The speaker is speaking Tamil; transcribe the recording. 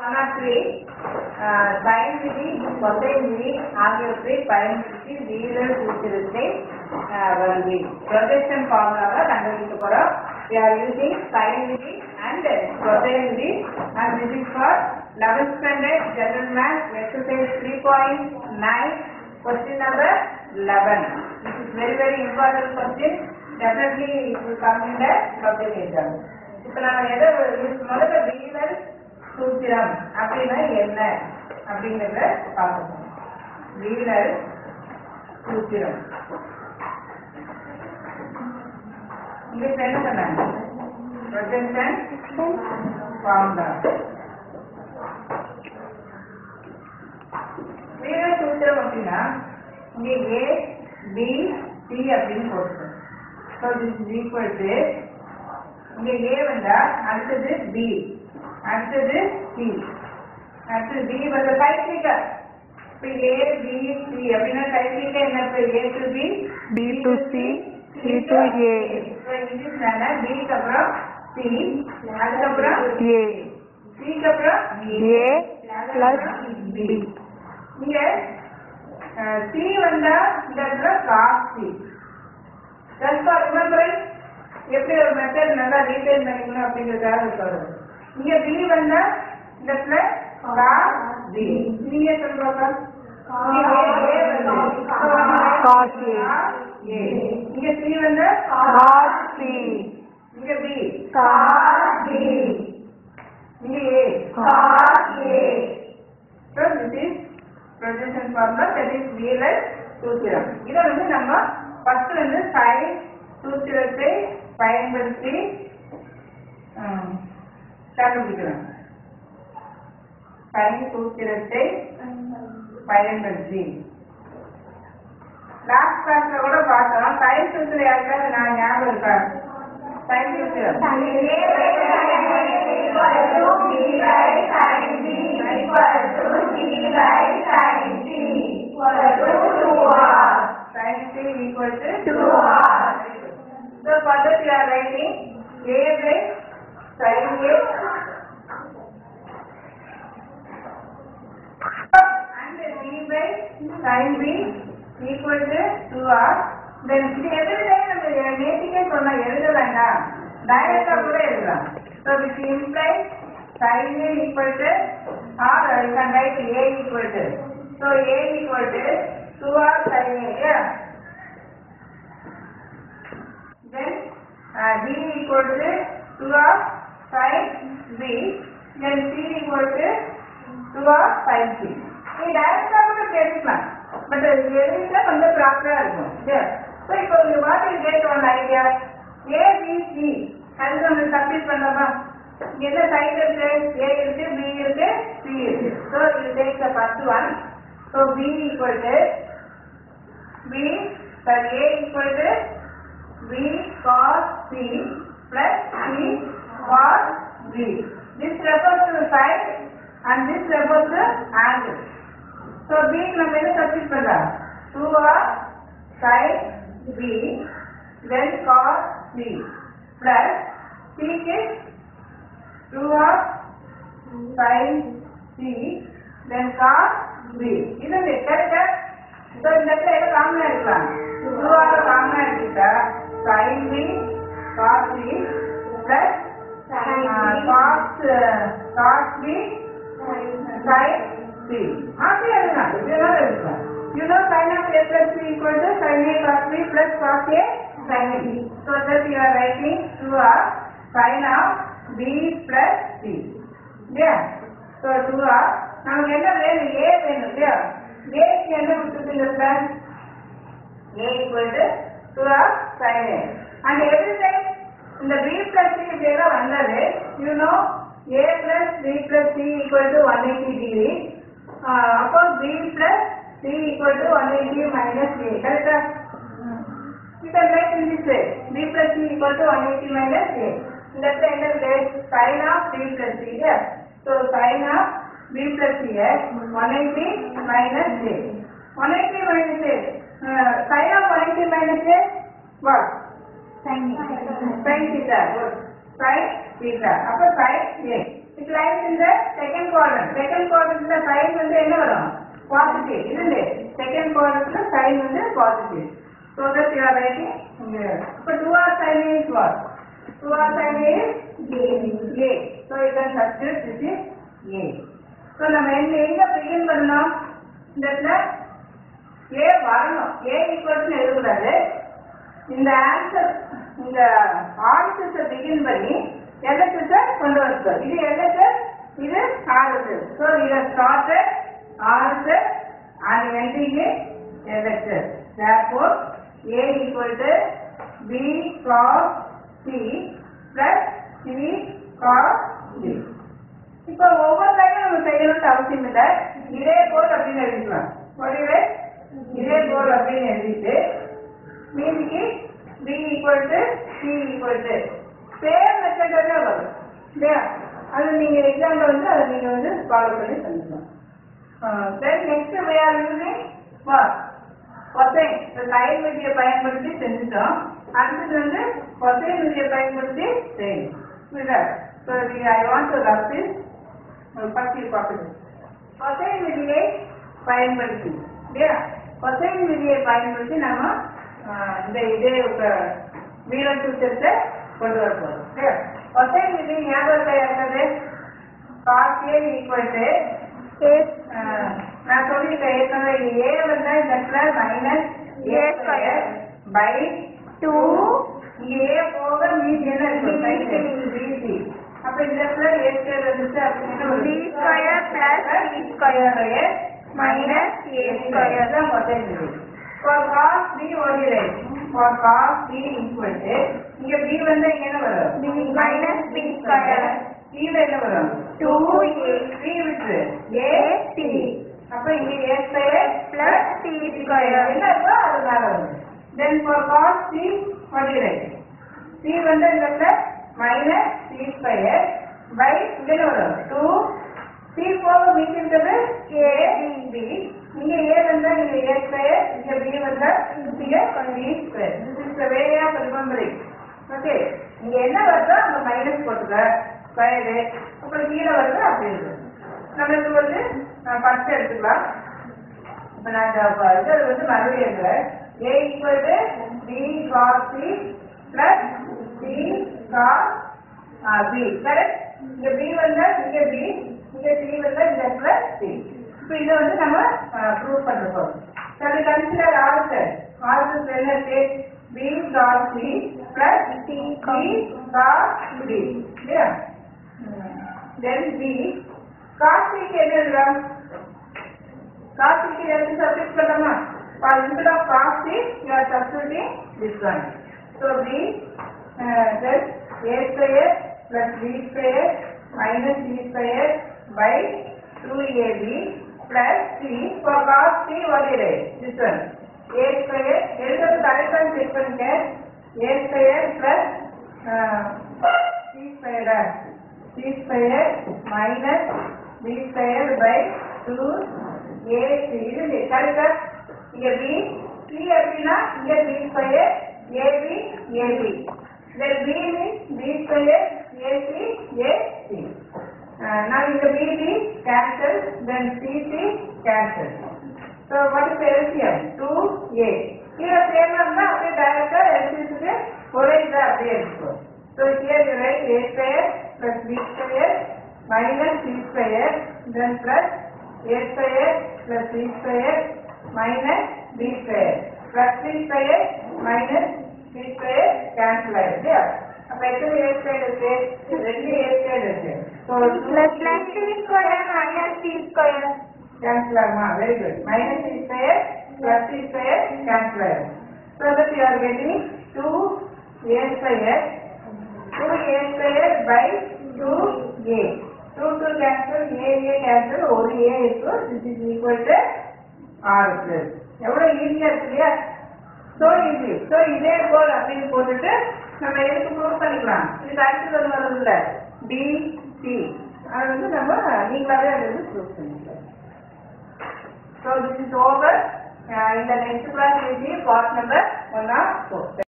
ஒன் ஆர் த்ரீ சைன் விதி கொசைன் விதி ஆகியவற்றை பயன்படுத்தி வீரர் சூத்திரத்தை வருகை ப்ரொஜெக்ஷன் ஃபார்முலாவை கண்டுபிடிக்க போறோம் we are using sin விதி and cosine விதி and this is for 11th standard general math exercise 3.9 question number 11 this is very very important question definitely it will come in the public exam இப்போ நம்ம எதை use முதல்ல வீரர் சூத்திரம் அப்படின்னா என்ன அப்படிங்கறத பார்க்கணும் வீரர் சூத்திரம் இங்க இப்ப என்ன பண்ணாங்க ப்ரொஜெக்ஷன் ஃபார்முலா வீர சூத்திரம் அப்படின்னா இங்க ஏ பி சி அப்படின்னு போட்டுருக்கோம் so this is equal to இங்க ஏ வந்தா அடுத்தது பி அடுத்தது சி அடுத்தது பி வந்து சைக்கிளிக்கல் இப்போ ஏ பி சி அப்படின்னா சைக்கிளிக்கல் என்ன இப்போ A to B B to C, C to A. English வேணா பிக்கு அப்புறம் சி அதுக்கப்புறம் A. சிக்கு அப்புறம் A plus B. இங்க சி வந்தா இந்த இடத்துல cos C just for remembering எப்படி ஒரு மெத்தட் நல்லா ரீடைன் பண்ணிக்கணும் அப்படிங்கிறதுக்காக சொல்றது இங்க பி வந்தா இந்த இடத்துல காஸ் பி நீங்க சொல்றப்ப Cos A. இங்க சி வந்து Cos C. இங்க பி Cos B. இங்க ஏ Cos A. So this is projection formula that is Wheeler சூத்திரம் இதை வந்து நம்ம ஃபர்ஸ்ட் வந்து sin சூத்திரத்தை பயன்படுத்தி ஹம், கண்டுபிடிக்கிறோம் sin சூத்திரத்தை பயன்படுத்தி லாஸ்ட் கிளாஸ்ல கூட பார்த்தோம் sin சூத்திரம் யாருக்காவது நான் ஞாபகம் இருக்கா sin சூத்திரம் sin t equal to 2r. So further you are writing a by sin a and b by sin b equal to 2r. Then இது எதுவுமே நம்ம நேற்றுக்கே சொன்ன எழுத வேண்டாம் டைரக்டா கூட எழுதலாம் So which implies sin a equal to or you can write a equal to. So a equal to 2r sin a. Yeah. Then uh, b equal to 2 of sin b. Then c equal to 2 of sin c. நீ டைரக்டா கூட கேட்கலாம் பட் எழுதிட்டா கொஞ்சம் ப்ராப்பரா இருக்கும் ஸோ இப்போ உங்களுக்கு வாட் இஸ் கேட் one idea A B C அது நம்ம சப்மிட் பண்ணலாமா என்ன சைட் இருக்கு ஏ இருக்கு பி இருக்கு சி இருக்கு ஸோ இது take the first one so B equal to B sir A equal to b cos c plus c cos b. This refers to side and this refers to angle. So b நம்ம என்ன சப்ஸ்டிட் பண்றோம் 2 r sin b then cos b plus c க்கு 2 r sin c then cos b இது கரெக்டா ஸோ இந்த இடத்துல எது காமனா இருக்கலாம் டூவாக காமனா எடுத்துட்டா sine B cos B plus cos cos B sine B அப்படியே எழுதலாம் இதெல்லாம் எழுதலாம் You know sin of a plus b equal to sin a cos b plus cos a sin b. So that you are writing 2r sin of b plus c. Yeah. So 2r நமக்கு என்ன வேணும் a வேணும் இல்லையா ஏக்கு என்ன கொடுத்துருக்கு இந்த plan a equal to 2r sin a. And every time இந்த b plus c இப்படியெல்லாம் வந்தது you know a plus b plus c equal to 180 degree. Uh, அப்போ b plus c equal to 180 minus a. கரெக்டா? You can write in this way. b plus c equal to 180 minus a. இந்த இடத்துல என்ன இருக்கு? sin of b plus c. Yeah. So sin of b plus c is 180 minus a. 180 minus a. Uh, sin of 180 minus a. What? Sin theta. Good. Sin theta. அப்போ sin a. It lies in the second quadrant. Okay இதுல செகண்ட் குவாட்ரண்ட்ல சைன் வந்து positive so that you are writing இப்போ two R sine is what two R sine is A so you can substitute this is A so நம்ம எங்க எங்க பிகின் பண்ணணும் இந்த இடத்துல ஏ வரணும் ஏ ஈக்குவல்ஸ் எழுதக்கூடாது இந்த ஆன்சர் இந்த ஆர்எஸ்எஸ் பிகின் பண்ணி எல்எஸ்எஸ் கொண்டு வருது இது எல்எஸ்எஸ் இது ஆர்எஸ்எஸ் ஸோ இதை started RSS and ending LSS therefore a equal to b cos c plus c cos d இப்போ ஒவ்வொரு லைனும் நம்ம செய்யணும்னு அவசியம் இல்லை இதே போல் அப்படின்னு எழுதிக்கலாம் ஒருவே இதே போல் அப்படின்னு எழுதிட்டு மீதிக்கு B equal to C equal to same மெத்தடே வரும் இல்லையா அது நீங்க எக்ஸாம்ல வந்து அதை நீங்க வந்து ஃபாலோ பண்ணி பண்ணிக்கலாம் then next way are using what cosine sine விதியை பயன்படுத்தி செஞ்சுட்டோம் அடுத்தது வந்து கொசைன் விதியை பயன்படுத்தி செய்யணும் புரியுதா so I want to rub this பத்தி பார்க்குது கொசைன் விதியை பயன்படுத்தி இல்லையா கொசைன் விதியை பயன்படுத்தி நம்ம ஆஹ், இந்த இதே வீரன் சூத்திரத்தை கொண்டு வர போறோம் இல்லையா கொசைன் விதி ஞாபகத்தை இருக்கிறது காஸ் ஏ ஈக்குவல் டு நான் சொல்லிட்டேன் ஏற்கனவே ஏ வந்தா இந்த இடத்துல minus A square by two A போக மீதி என்ன இருக்கு பிசி அப்ப இந்த இடத்துல ஏ ஸ்கொயர் வந்துச்சு அப்படின்னா B square plus C square minus A square. தான் கொசைன் விதி for cos b only right for cos b equal to இங்க b வந்து இங்க என்ன வரும் B minus B square. c ல என்ன வரும் 2A. 3 விட்டு a AC அப்ப இங்க a square plus C square. என்ன இருக்கோ அது மேல வரும் then for cos c what do you write c வந்து இந்த இடத்துல minus c ஸ்கொயர் by இங்க என்ன வரும் 2 c போக மீதி இருக்கிறது a b இங்க a வந்தா இங்க a ஸ்கொயர் இங்க b வந்தா இங்க b square this is the way of remembering okay இங்க என்ன வருதோ அங்க மைனஸ் போட்டுக்க ஸ்கொயரு அப்புறம் கீழே வருது அப்படி இருக்கு நம்மளுக்கு வந்து ஃபர்ஸ்ட் எடுத்துக்கலாம் இப்ப நான் இந்த ப- இது வந்து மறுபடியும் எழுதுறேன் a equal to b cos c plus c cos b correct இங்க b வந்தா இங்க b இங்க c வந்தா இந்த இடத்துல c இப்போ இதை வந்து நம்ம ப்ரூவ் பண்ண போறோம் சரி கன்சிடர் ஆர்டர் ஆர்டர் என்ன இருக்கு b cos c plus c cos b இல்லையா தென் b cos c க்கு என்ன எழுதலாம் cos க்கு எடுத்து சப்ஸ்டிட் பண்ணலாமா for instead of cos c you are substituting this one so b uh, then a square plus b square minus c square by 2ab plus c for cos c what is it this one a square எழுதுறது கரெக்டாக செக் பண்ணுங்க a square plus uh, c square c square minus b square by 2 a c இது கரெக்டா இங்க b c அப்படின்னா இங்க b square ab ab then b means b square ac ac uh, now இங்க bb cancel then cc cancel so what is the LCM 2a கீழே சேமா இருந்தா அப்படியே டைரக்டா LCMக்கு ஒரே இதா அப்படியே இருக்கும் so here you write a square plus b square minus c square then plus a square plus c square minus b square plus c square minus c square cancel ஆயிடுது அப்ப எத்தனை a square இருக்கு ரெண்டு a square இருக்கு so plus plus C square minus C square. cancel ஆகுமா very good minus c square plus c square cancel ஆகும் so that you are getting 2 a square 2 a square by 2 a 2 2 cancel a a cancel ஒரு a இருக்கு this is equal to r plus எவ்வளவு ஈஸியா இருக்கு இல்லையா so easy so இதே போல் அப்படின்னு போட்டுட்டு நம்ம எதுக்கு ப்ரூவ் பண்ணிக்கலாம் இதுக்கு அடுத்தது ஒன்று வருதுல்ல b c அது வந்து நம்ம நீங்களாவே அதை வந்து ப்ரூவ் பண்ணிக்கலாம் So this is over. Uh, in the next class we see part number one or four.